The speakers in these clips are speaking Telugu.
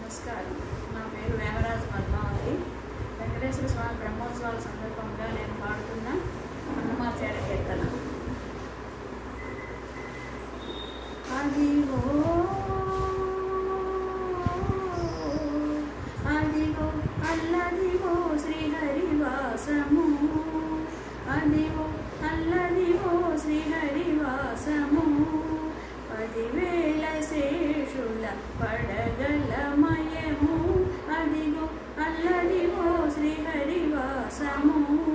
నమస్కారం నా పేరు వేమరాజు పద్మావతి వెంకటేశ్వర స్వామి బ్రహ్మోత్సవాల సందర్భంగా నేను పాడుతున్న అన్నమాచార్య కీర్తన అదిగో అదిగో అల్లదిగో శ్రీహరివాసము అదిగో అల్లదిగో శ్రీహరివాసము పదివేల శేషుల పడగలమయము అదిగో అల్లదిగో శ్రీహరివాసము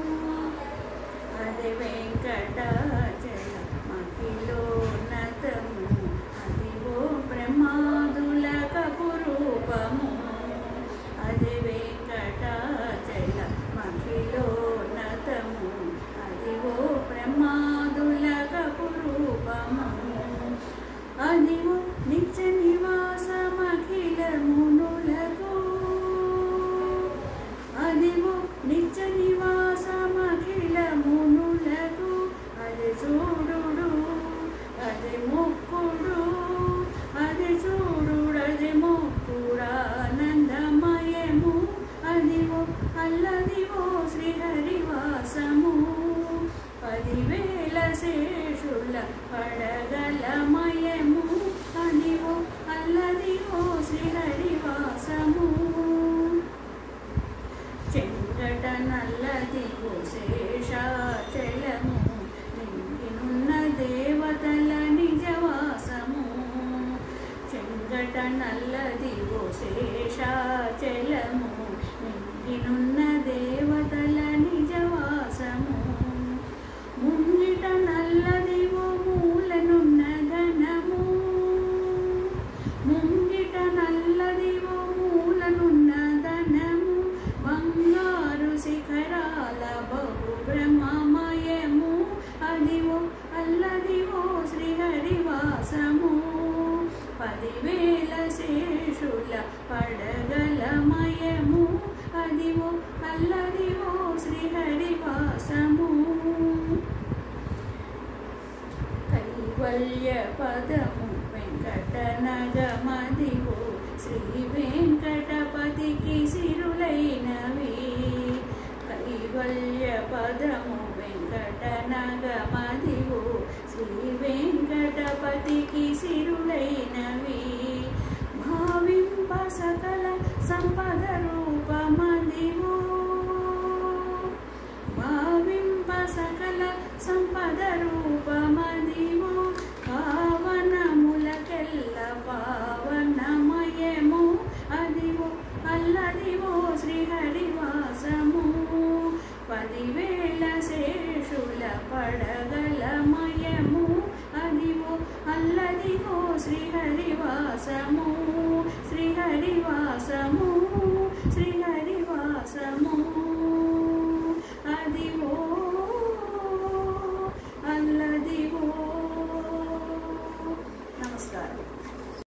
అది వెంకటాచల మహిళోన్నతము అదిగో బ్రహ్మాదుల కపురూపము అది వెంకటాచల మహిళోన్నతము అదిగో బ్రహ్మాదుల కపురూపము అదిగో నిత్య నివాసమఖిల మునులకు అదిగో నిత్య నివాసమఖిల మునులకు అది చూడుడు అది మొక్కుడు అది చూడుడు అది మొక్కుడానందమయము అదిగో అల్లదిగో శ్రీహరివాసము పదివేల శేషుల పడగలమయము అదిగో అల్లదిగో శ్రీహరివాసము చెంగట నల్లదిగో శేషాచలము నింగినున్న దేవతల నిజవాసము చెంగట నల్లదిగో శేషాచలము నింగినున్న దేవతల నిజవాసము ముంగిట నల్లదివో మూలనున్న ఘనము ముంగిట నల్లదివో మూలనున్న ధనము బంగారు శిఖరాల బహు బ్రహ్మమయము అదివో అల్లదివో శ్రీహరివాసము పదివేల శేషుల పడగలమయము అదివో అల్లదివో శ్రీహరివాసము కైవల్య పదము వెంకటనగమదివో శ్రీ వెంకటపతికి సిరులైనవి కైవల్య పదము వెంకటనగమదివో శ్రీ వెంకటపతికి సిరులైనవి భావింప సకల సంపద రూపమదివో భావింప సకల సంపద రూపమదివో పావనములకెల్ల పావనమయము అదివో అల్లదివో శ్రీహరివాసము పదివేల శేషుల పడగలమయము అదివో అల్లదివో శ్రీహరివాసము శ్రీహరివాసము